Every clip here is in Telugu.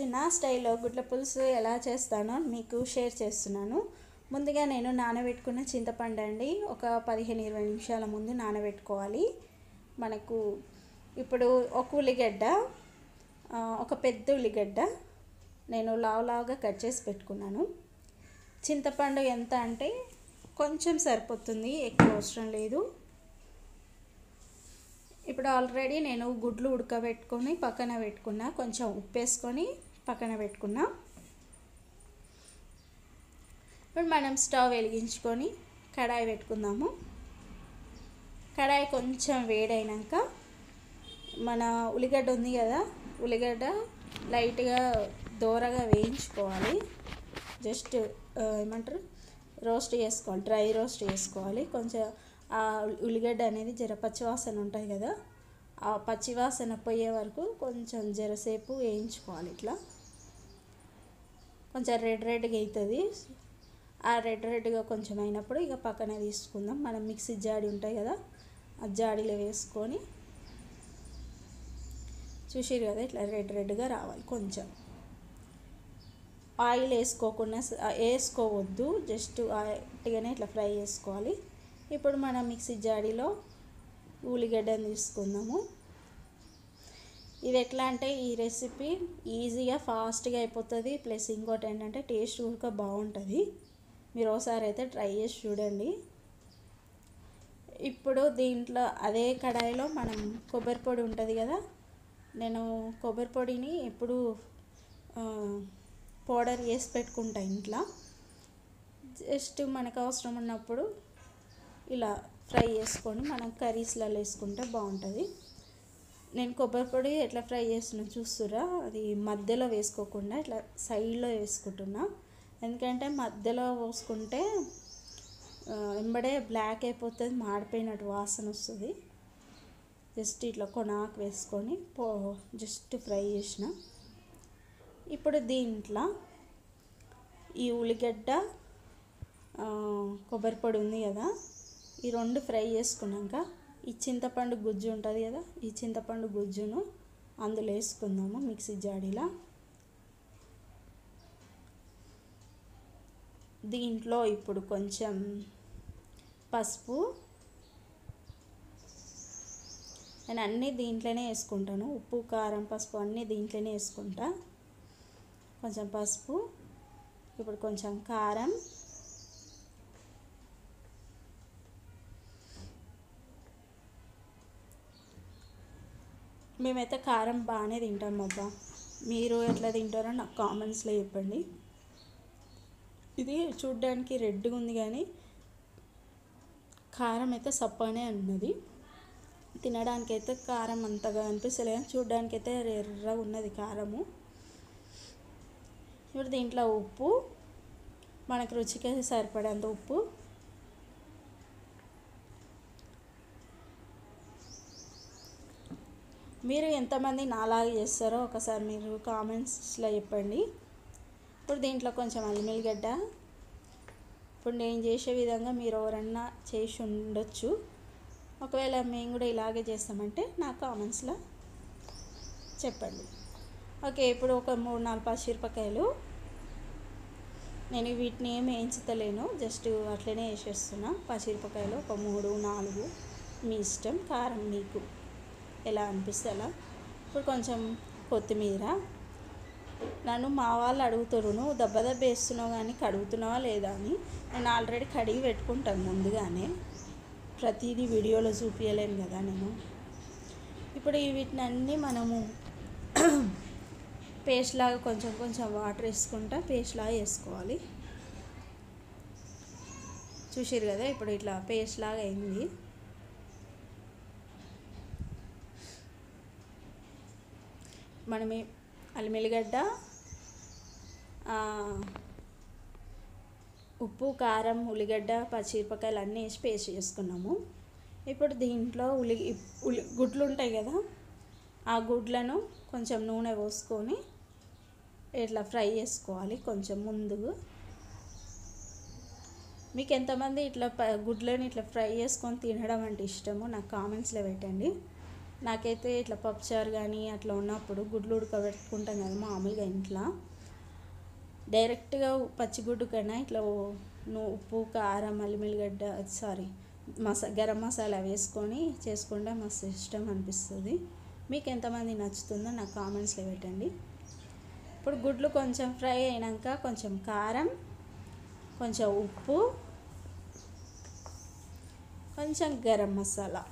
ఈరోజు నా స్టైల్లో గుడ్ల పులుసు ఎలా చేస్తానో మీకు షేర్ చేస్తున్నాను ముందుగా నేను నానబెట్టుకున్న చింతపండు అండి ఒక పదిహేను ఇరవై నిమిషాల ముందు నానబెట్టుకోవాలి మనకు ఇప్పుడు ఒక ఉల్లిగడ్డ ఆ, ఒక పెద్ద ఉల్లిగడ్డ నేను లావు లావుగా కట్ చేసి పెట్టుకున్నాను చింతపండు ఎంత అంటే కొంచెం సరిపోతుంది ఎక్కువ అవసరం లేదు ఇప్పుడు ఆల్రెడీ నేను గుడ్లు ఉడకబెట్టుకొని పక్కన పెట్టుకున్నా కొంచెం ఉప్పు వేసుకొని పక్కన పెట్టుకున్నా ఇప్పుడు మనం స్టవ్ వెలిగించుకొని కడాయి పెట్టుకుందాము కడాయి కొంచెం వేడైనాక మన ఉల్లిగడ్డ ఉంది కదా ఉల్లిగడ్డ లైట్గా దోరగా వేయించుకోవాలి జస్ట్ ఆ, ఏమంటారు రోస్ట్ చేసుకోవాలి డ్రై రోస్ట్ చేసుకోవాలి కొంచెం ఆ ఉల్లిగడ్డ అనేది జర పచ్చివాసన ఉంటాయి కదా ఆ పచ్చివాసన పోయే వరకు కొంచెం జరసేపు వేయించుకోవాలి ఇట్లా కొంచెం రెడ్ రెడ్గా అవుతుంది ఆ రెడ్ రెడ్గా కొంచెం అయినప్పుడు ఇక పక్కన తీసుకుందాం మనం మిక్సీ జాడి ఉంటాయి కదా ఆ జాడీలో వేసుకొని చూసిరు కదా ఇట్లా రెడ్ రెడ్గా రావాలి కొంచెం ఆయిల్ వేసుకోకుండా స- ఆ, వేసుకోవద్దు జస్ట్ అట్టిగానే ఇట్లా ఫ్రై చేసుకోవాలి ఇప్పుడు మనం మిక్సీ జాడీలో ఉల్లిగడ్డను తీసుకుందాము ఇది ఎట్లా అంటే ఈ రెసిపీ ఈజీగా ఫాస్ట్గా అయిపోతుంది ప్లస్ ఇంకోటి ఏంటంటే టేస్ట్ కూడా బాగుంటుంది మీరు ఒకసారి అయితే ట్రై చేసి చూడండి ఇప్పుడు దీంట్లో అదే కడాయిలో మనం కొబ్బరి పొడి ఉంటుంది కదా నేను కొబ్బరి పొడిని ఎప్పుడు ఆ, పౌడర్ చేసి పెట్టుకుంటా ఇంట్లో జస్ట్ మనకు అవసరం ఉన్నప్పుడు ఇలా ఫ్రై చేసుకొని మనం కర్రీస్లలో వేసుకుంటే బాగుంటుంది నేను కొబ్బరి పొడి ఎట్లా ఫ్రై చేస్తున్నా చూస్తురా అది మధ్యలో వేసుకోకుండా ఇట్లా సైడ్లో వేసుకుంటున్నా ఎందుకంటే మధ్యలో పోసుకుంటే ఆ, వెంబడే బ్లాక్ అయిపోతుంది మాడిపోయినట్టు వాసన వస్తుంది జస్ట్ ఇట్లా కొనాకు వేసుకొని పో జస్ట్ ఫ్రై చేసిన ఇప్పుడు దీంట్లో ఈ ఉల్లిగడ్డ ఆ, కొబ్బరి పొడి ఉంది కదా ఈ రెండు ఫ్రై చేసుకున్నాక ఈ చింతపండు గుజ్జు ఉంటుంది కదా ఈ చింతపండు గుజ్జును అందులో వేసుకుందాము మిక్సీ జాడీలో దీంట్లో ఇప్పుడు కొంచెం పసుపు నేను అన్నీ దీంట్లోనే వేసుకుంటాను ఉప్పు కారం పసుపు అన్నీ దీంట్లోనే వేసుకుంటా కొంచెం పసుపు ఇప్పుడు కొంచెం కారం మేమైతే కారం బాగానే తింటాం అబ్బా మీరు ఎట్లా తింటారో నాకు కామెంట్స్లో చెప్పండి ఇది చూడ్డానికి రెడ్గా ఉంది కానీ కారం అయితే సప్పనే ఉన్నది తినడానికి అయితే కారం అంతగా అనిపిస్తలే కానీ చూడ్డానికి అయితే ఎర్రగా ఉన్నది కారము ఇప్పుడు దీంట్లో ఉప్పు మనకు రుచికి సరిపడేంత ఉప్పు మీరు ఎంతమంది నాలాగా చేస్తారో ఒకసారి మీరు కామెంట్స్లో చెప్పండి ఇప్పుడు దీంట్లో కొంచెం అల్లిమిల్లిగడ్డ ఇప్పుడు నేను చేసే విధంగా మీరు ఎవరన్నా చేసి ఉండొచ్చు ఒకవేళ మేము కూడా ఇలాగే చేస్తామంటే నా కామెంట్స్లో చెప్పండి ఓకే ఇప్పుడు ఒక మూడు నాలుగు పచ్చిమిరపకాయలు నేను వీటిని ఏమి వేయించుతలేను జస్ట్ అట్లనే వేసేస్తున్నా పచ్చిమిరపకాయలు ఒక మూడు నాలుగు మీ ఇష్టం కారం మీకు ఎలా అనిపిస్తే అలా ఇప్పుడు కొంచెం కొత్తిమీర నన్ను మా వాళ్ళు అడుగుతారు నువ్వు దెబ్బ దెబ్బ వేస్తున్నావు కానీ కడుగుతున్నావా లేదా అని నేను ఆల్రెడీ కడిగి పెట్టుకుంటాను ముందుగానే ప్రతిదీ వీడియోలో చూపించలేను కదా నేను ఇప్పుడు ఈ వీటిని అన్నీ మనము పేస్ట్ లాగా కొంచెం కొంచెం వాటర్ వేసుకుంటా పేస్ట్ లాగా వేసుకోవాలి చూసిరు కదా ఇప్పుడు ఇట్లా పేస్ట్ లాగా అయింది మనం ఈ అల్లిమిల్లిగడ్డ ఆ, ఉప్పు కారం ఉల్లిగడ్డ పచ్చిమిరపకాయలు అన్నీ వేసి పేస్ట్ చేసుకున్నాము ఇప్పుడు దీంట్లో ఉల్లి ఉల్లి గుడ్లు ఉంటాయి కదా ఆ గుడ్లను కొంచెం నూనె పోసుకొని ఇట్లా ఫ్రై చేసుకోవాలి కొంచెం ముందు మీకు ఎంతమంది ఇట్లా ప- గుడ్లను ఇట్లా ఫ్రై చేసుకొని తినడం అంటే ఇష్టమో నాకు కామెంట్స్లో పెట్టండి నాకైతే ఇట్లా పప్పుచారు కానీ అట్లా ఉన్నప్పుడు గుడ్లు ఉడకబెట్టుకుంటాం కదా మామూలుగా ఇంట్లో డైరెక్ట్గా పచ్చిగుడ్డు కన్నా ఇట్లా ఓ- ను- ఉప్పు కారం అల్లిమిల్లిగడ్డ సారీ మసా గరం మసాలా వేసుకొని చేసుకుంటే మస్తు ఇష్టం అనిపిస్తుంది మీకు ఎంతమంది నచ్చుతుందో నాకు కామెంట్స్లో పెట్టండి ఇప్పుడు గుడ్లు కొంచెం ఫ్రై అయినాక కొంచెం కారం కొంచెం ఉప్పు కొంచెం గరం మసాలా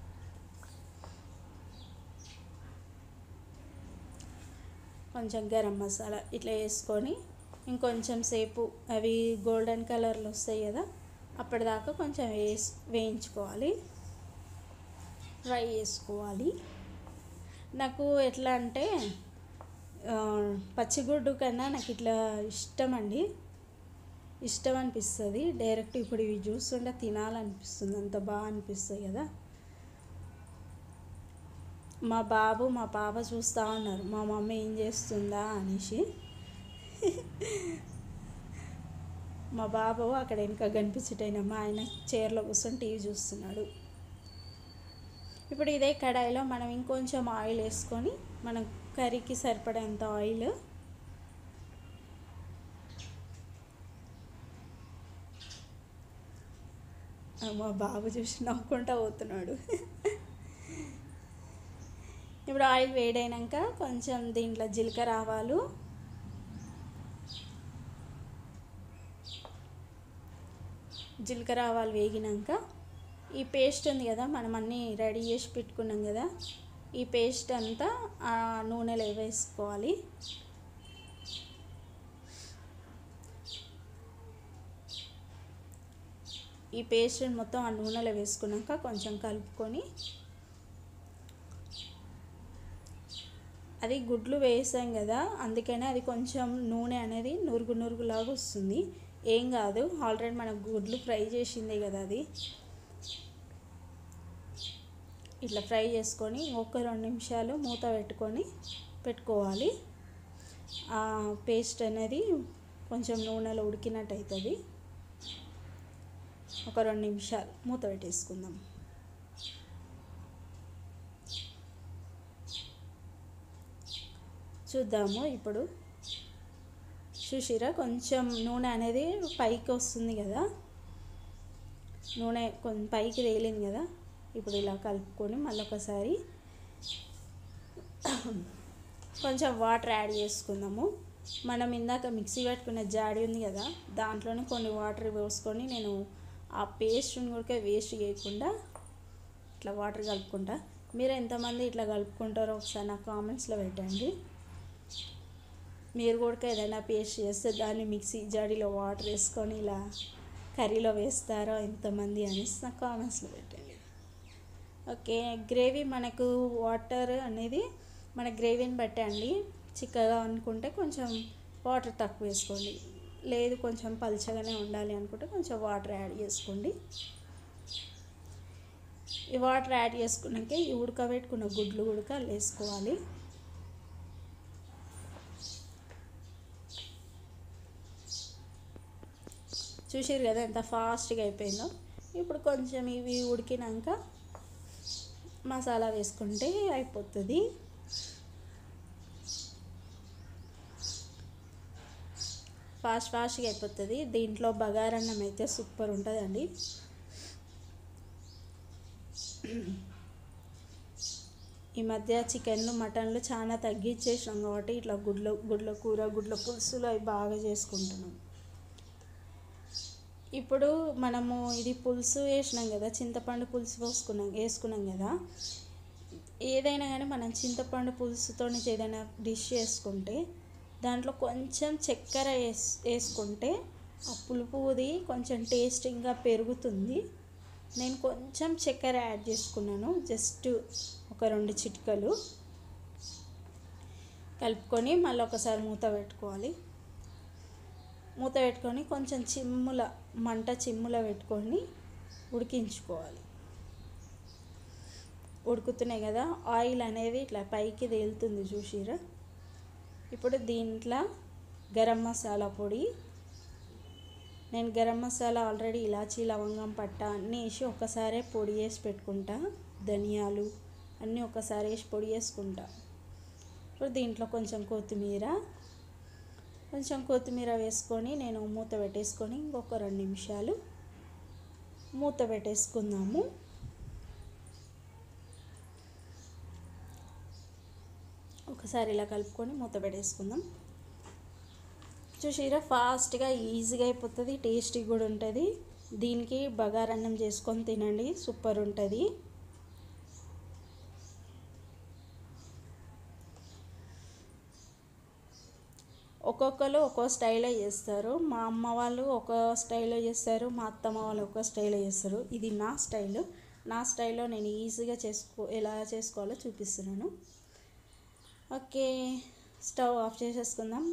కొంచెం గరం మసాలా ఇట్లా వేసుకొని ఇంకొంచెం సేపు అవి గోల్డెన్ కలర్లో వస్తాయి కదా అప్పటిదాకా కొంచెం వేసి వేయించుకోవాలి ఫ్రై చేసుకోవాలి నాకు ఎట్లా అంటే ఆ, పచ్చిగుడ్డు కన్నా నాకు ఇట్లా ఇష్టం అండి ఇష్టం అనిపిస్తుంది డైరెక్ట్ ఇప్పుడు ఇవి చూస్తుంటే తినాలనిపిస్తుంది అంత బాగా అనిపిస్తుంది కదా మా బాబు మా పాప చూస్తూ ఉన్నారు మా మమ్మీ ఏం చేస్తుందా అనేసి మా బాబు అక్కడ వెనుక కనిపించటైన మా ఆయన చైర్లో కూర్చొని టీవీ చూస్తున్నాడు ఇప్పుడు ఇదే కడాయిలో మనం ఇంకొంచెం ఆయిల్ వేసుకొని మనం కర్రీకి సరిపడేంత ఆయిల్ ఆ, మా బాబు చూసి నవ్వుకుంటా పోతున్నాడు ఇప్పుడు ఆయిల్ వేడైనాక కొంచెం దీంట్లో జీలకర్ర ఆవాలు జీలకర్ర ఆవాలు వేగినాక ఈ పేస్ట్ ఉంది కదా మనం అన్నీ రెడీ చేసి పెట్టుకున్నాం కదా ఈ పేస్ట్ అంతా ఆ నూనెలో వేసుకోవాలి ఈ పేస్ట్ మొత్తం ఆ నూనెలో వేసుకున్నాక కొంచెం కలుపుకొని అది గుడ్లు వేసాం కదా అందుకనే అది కొంచెం నూనె అనేది నురుగు నురుగులాగా వస్తుంది ఏం కాదు ఆల్రెడీ మనం గుడ్లు ఫ్రై చేసిందే కదా అది ఇట్లా ఫ్రై చేసుకొని ఒక రెండు నిమిషాలు మూత పెట్టుకొని పెట్టుకోవాలి ఆ పేస్ట్ అనేది కొంచెం నూనెలో ఉడికినట్టు అవుతుంది ఒక రెండు నిమిషాలు మూత పెట్టేసుకుందాం చూద్దాము ఇప్పుడు చూసిరా కొంచెం నూనె అనేది పైకి వస్తుంది కదా నూనె కొంచెం పైకి తేలింది కదా ఇప్పుడు ఇలా కలుపుకొని మళ్ళీ ఒకసారి కొంచెం వాటర్ యాడ్ చేసుకుందాము మనం ఇందాక మిక్సీ పెట్టుకున్న జాడి ఉంది కదా దాంట్లోనే కొన్ని వాటర్ పోసుకొని నేను ఆ పేస్ట్ని కూడా వేస్ట్ చేయకుండా ఇట్లా వాటర్ కలుపుకుంటా మీరు ఎంతమంది ఇట్లా కలుపుకుంటారో ఒకసారి నాకు కామెంట్స్లో పెట్టండి మీరు కూడా ఏదైనా పేస్ట్ చేస్తే దాన్ని మిక్సీ జాడీలో వాటర్ వేసుకొని ఇలా కర్రీలో వేస్తారో ఎంతమంది అనేసి నాకు కామెంట్స్లో పెట్టండి ఓకే గ్రేవీ మనకు వాటర్ అనేది మన గ్రేవీని బట్టి అండి చిక్కగా అనుకుంటే కొంచెం వాటర్ తక్కువ వేసుకోండి లేదు కొంచెం పల్చగానే ఉండాలి అనుకుంటే కొంచెం వాటర్ యాడ్ చేసుకోండి ఈ వాటర్ యాడ్ చేసుకున్నాక ఈ ఉడకబెట్టుకున్న గుడ్లు ఉడక వేసుకోవాలి చూసారు కదా ఎంత ఫాస్ట్గా అయిపోయిందో ఇప్పుడు కొంచెం ఇవి ఉడికినాక మసాలా వేసుకుంటే అయిపోతుంది ఫాస్ట్ ఫాస్ట్గా అయిపోతుంది దీంట్లో బగారన్నం అయితే సూపర్ ఉంటుందండి ఈ మధ్య చికెన్లు మటన్లు చాలా తగ్గించేసినాం కాబట్టి ఇట్లా గుడ్ల గుడ్ల కూర గుడ్ల పులుసులు అవి బాగా చేసుకుంటున్నాం ఇప్పుడు మనము ఇది పులుసు వేసినాం కదా చింతపండు పులుసు పోసుకున్నాం వేసుకున్నాం కదా ఏదైనా కానీ మనం చింతపండు పులుసుతో ఏదైనా డిష్ చేసుకుంటే దాంట్లో కొంచెం చక్కెర వేస్ వేసుకుంటే ఆ పులుపుది కొంచెం టేస్టింగ్గా పెరుగుతుంది నేను కొంచెం చక్కెర యాడ్ చేసుకున్నాను జస్ట్ ఒక రెండు చిటికలు కలుపుకొని మళ్ళీ ఒకసారి మూత పెట్టుకోవాలి మూత పెట్టుకొని కొంచెం చిమ్ముల మంట చిమ్ముల పెట్టుకొని ఉడికించుకోవాలి ఉడుకుతున్నాయి కదా ఆయిల్ అనేది ఇట్లా పైకి తేలుతుంది చూసిరా ఇప్పుడు దీంట్లో గరం మసాలా పొడి నేను గరం మసాలా ఆల్రెడీ ఇలాచీ లవంగం పట్ట అన్నీ వేసి ఒక్కసారే పొడి వేసి పెట్టుకుంటా ధనియాలు అన్నీ ఒకసారి వేసి పొడి చేసుకుంటా ఇప్పుడు దీంట్లో కొంచెం కొత్తిమీర కొంచెం కొత్తిమీర వేసుకొని నేను మూత పెట్టేసుకొని ఇంకొక రెండు నిమిషాలు మూత పెట్టేసుకుందాము ఒకసారి ఇలా కలుపుకొని మూత పెట్టేసుకుందాం చూసిరా ఫాస్ట్గా ఈజీగా అయిపోతుంది టేస్టీ కూడా ఉంటుంది దీనికి బగారన్నం చేసుకొని తినండి సూపర్ ఉంటుంది ఒక్కొక్కరు ఒక్కో స్టైల్లో చేస్తారు మా అమ్మ వాళ్ళు ఒక స్టైల్లో చేస్తారు మా అత్తమ్మ వాళ్ళు ఒక స్టైల్లో చేస్తారు ఇది నా స్టైల్ నా స్టైల్లో నేను ఈజీగా చేసుకో ఎలా చేసుకోవాలో చూపిస్తున్నాను ఓకే స్టవ్ ఆఫ్ చేసేసుకుందాం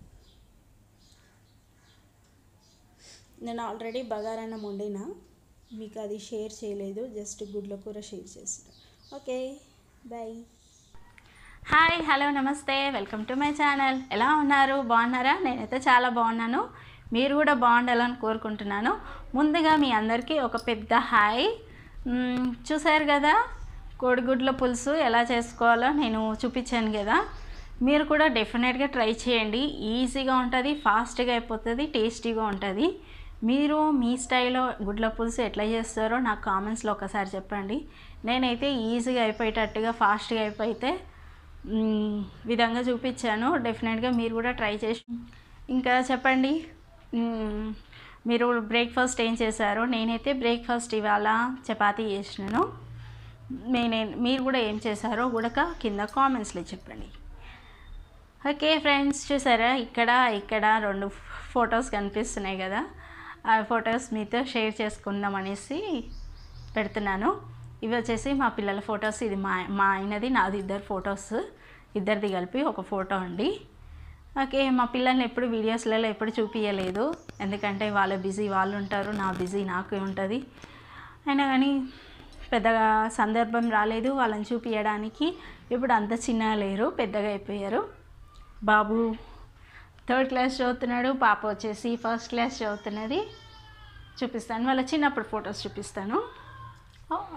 నేను ఆల్రెడీ బగారన్నం వండిన మీకు అది షేర్ చేయలేదు జస్ట్ గుడ్ల కూర షేర్ చేసిన okay bye hi hello namaste welcome to my channel ఎలా ఉన్నారు బాగున్నారా నేనైతే చాలా బాగున్నాను మీరు కూడా బాగుండాలని కోరుకుంటున్నాను ముందుగా మీ అందరికీ ఒక పెద్ద హాయ్ మ్మ్, చూశారు కదా కోడిగుడ్ల పులుసు ఎలా చేసుకోవాలో నేను చూపించాను కదా మీరు కూడా డెఫినెట్గా ట్రై చేయండి ఈజీగా ఉంటుంది ఫాస్ట్గా అయిపోతుంది టేస్టీగా ఉంటుంది మీరు మీ స్టైల్లో గుడ్ల పులుసు ఎట్లా చేస్తారో నాకు కామెంట్స్లో ఒకసారి చెప్పండి నేనైతే ఈజీగా అయిపోయేటట్టుగా ఫాస్ట్గా అయిపోతే మ్, విధంగా చూపించాను డెఫినెట్గా మీరు కూడా ట్రై చేసి ఇంకా చెప్పండి మ్, మీరు బ్రేక్ఫాస్ట్ ఏం చేశారో నేనైతే బ్రేక్ఫాస్ట్ ఇవాళ చపాతీ చేసినాను నేనే మీరు కూడా ఏం చేశారో కూడా కింద కామెంట్స్లో చెప్పండి ఓకే ఫ్రెండ్స్ చూసారా ఇక్కడ ఇక్కడ రెండు ఫొటోస్ కనిపిస్తున్నాయి కదా ఆ ఫొటోస్ మీతో షేర్ చేసుకుందాం అనేసి పెడుతున్నాను ఇవి వచ్చేసి మా పిల్లల ఫొటోస్ ఇది మా మా ఆయనది నాది ఇద్దరు ఫొటోస్ ఇద్దరిది కలిపి ఒక ఫోటో అండి ఓకే మా పిల్లల్ని ఎప్పుడు వీడియోస్లలో ఎప్పుడు చూపించలేదు ఎందుకంటే వాళ్ళ బిజీ వాళ్ళు ఉంటారు నా బిజీ నాకు ఉంటుంది అయినా కానీ పెద్దగా సందర్భం రాలేదు వాళ్ళని చూపించడానికి ఇప్పుడు అంత చిన్నగా లేరు పెద్దగా అయిపోయారు బాబు థర్డ్ క్లాస్ చదువుతున్నాడు పాప వచ్చేసి ఫస్ట్ క్లాస్ చదువుతున్నది చూపిస్తాను వాళ్ళ చిన్నప్పుడు ఫొటోస్ చూపిస్తాను ఓ, ఆ.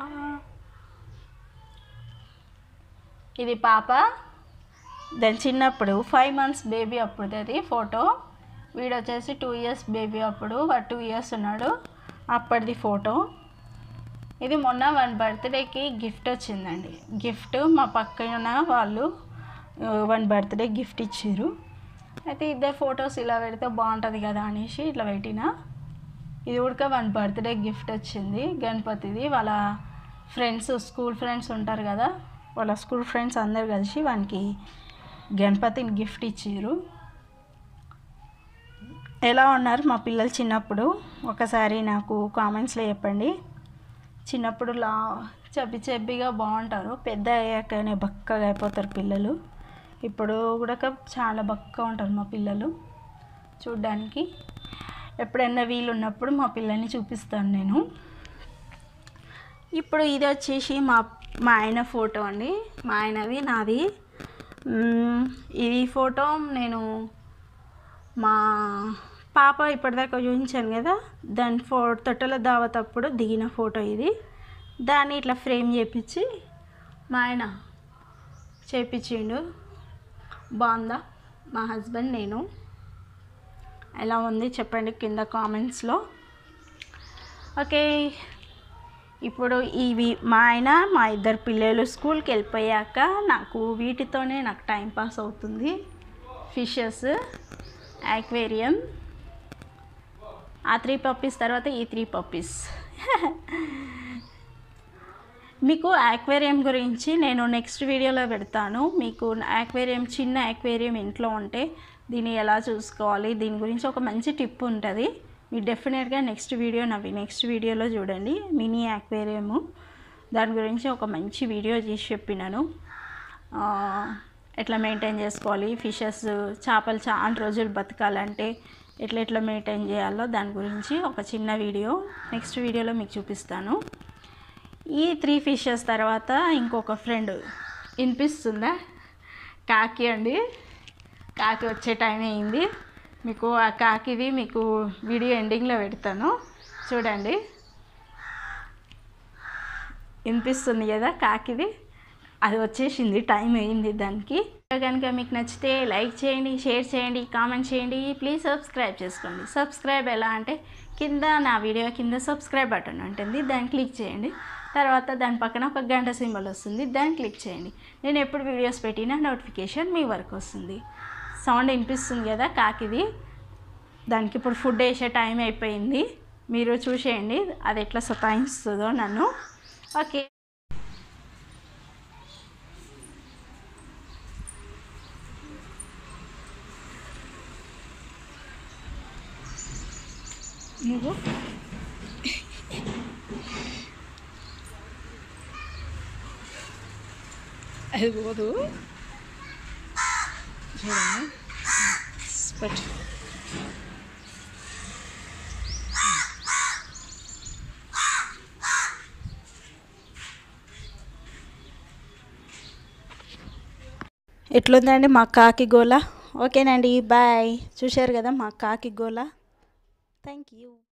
ఇది పాప దాని చిన్నప్పుడు ఫైవ్ మంత్స్ బేబీ అప్పుడు అది ఫోటో వీడు వచ్చేసి టూ ఇయర్స్ బేబీ అప్పుడు వాడు టూ ఇయర్స్ ఉన్నాడు అప్పటిది ఫోటో ఇది మొన్న వన్ బర్త్డేకి గిఫ్ట్ వచ్చిందండి గిఫ్ట్ మా పక్కన వాళ్ళు వన్ బర్త్డే గిఫ్ట్ ఇచ్చారు అయితే ఇద్దరు ఫొటోస్ ఇలా పెడితే బాగుంటుంది కదా అనేసి ఇట్లా పెట్టిన ఇది కూడా వన్ బర్త్డే గిఫ్ట్ వచ్చింది గణపతిది వాళ్ళ ఫ్రెండ్స్ స్కూల్ ఫ్రెండ్స్ ఉంటారు కదా వాళ్ళ స్కూల్ ఫ్రెండ్స్ అందరు కలిసి వానికి గణపతిని గిఫ్ట్ ఇచ్చారు ఎలా ఉన్నారు మా పిల్లలు చిన్నప్పుడు ఒకసారి నాకు కామెంట్స్లో చెప్పండి చిన్నప్పుడు లా చబ్బి చబ్బిగా బాగుంటారు పెద్ద అయ్యాకనే బక్కగా అయిపోతారు పిల్లలు ఇప్పుడు కూడా చాలా బక్కగా ఉంటారు మా పిల్లలు చూడ్డానికి ఎప్పుడైనా వీలు ఉన్నప్పుడు మా పిల్లల్ని చూపిస్తాను నేను ఇప్పుడు ఇది వచ్చేసి మా మా ఆయన ఫోటో అండి మా ఆయనది నాది మ్మ్, ఇది ఫోటో నేను మా పాప ఇప్పటిదాకా చూపించాను కదా దాని ఫో తొట్టెల దావత్ అప్పుడు దిగిన ఫోటో ఇది దాన్ని ఇట్లా ఫ్రేమ్ చేపించి మా ఆయన చేపించిండు బాగుందా మా హస్బెండ్ నేను ఎలా ఉంది చెప్పండి కింద కామెంట్స్లో ఓకే ఇప్పుడు ఇవి మా ఆయన మా ఇద్దరు పిల్లలు స్కూల్కి వెళ్ళిపోయాక నాకు వీటితోనే నాకు టైం పాస్ అవుతుంది ఫిషెస్ యాక్వేరియం ఆ త్రీ పప్పీస్ తర్వాత ఈ త్రీ పప్పీస్ మీకు యాక్వేరియం గురించి నేను నెక్స్ట్ వీడియోలో పెడతాను మీకు యాక్వేరియం చిన్న యాక్వేరియం ఇంట్లో ఉంటే దీన్ని ఎలా చూసుకోవాలి దీని గురించి ఒక మంచి టిప్ ఉంటుంది మీరు డెఫినెట్గా నెక్స్ట్ వీడియో నవ్వి నెక్స్ట్ వీడియోలో చూడండి మినీ యాక్వేరియము దాని గురించి ఒక మంచి వీడియో చేసి చెప్పినాను ఆ, ఎట్లా మెయింటైన్ చేసుకోవాలి ఫిషెస్ చేపలు చాలా రోజులు బతకాలంటే ఎట్లా ఎట్లా మెయింటైన్ చేయాలో దాని గురించి ఒక చిన్న వీడియో నెక్స్ట్ వీడియోలో మీకు చూపిస్తాను ఈ త్రీ ఫిషెస్ తర్వాత ఇంకొక ఫ్రెండ్ వినిపిస్తుందా కాకి అండి కాకి వచ్చే టైం అయింది మీకు ఆ కాకిది మీకు వీడియో ఎండింగ్లో పెడతాను చూడండి వినిపిస్తుంది కదా కాకిది అది వచ్చేసింది టైం అయింది దానికి కనుక మీకు నచ్చితే లైక్ చేయండి షేర్ చేయండి కామెంట్ చేయండి ప్లీజ్ సబ్స్క్రైబ్ చేసుకోండి సబ్స్క్రైబ్ ఎలా అంటే కింద నా వీడియో కింద సబ్స్క్రైబ్ బటన్ ఉంటుంది దాన్ని క్లిక్ చేయండి తర్వాత దాని పక్కన ఒక గంట సింబల్ వస్తుంది దాన్ని క్లిక్ చేయండి నేను ఎప్పుడు వీడియోస్ పెట్టినా నోటిఫికేషన్ మీ వరకు వస్తుంది సౌండ్ వినిపిస్తుంది కదా కాకిది దానికి ఇప్పుడు ఫుడ్ వేసే టైం అయిపోయింది మీరు చూసేయండి అది ఎట్లా సతాయిస్తుందో నన్ను ఓకే నువ్వు అది పోదు చూడమ్మా పట్టు ఎట్లుందండి మా కాకి గోల ఓకేనండి బాయ్ చూశారు కదా మా కాకి గోల థ్యాంక్ యూ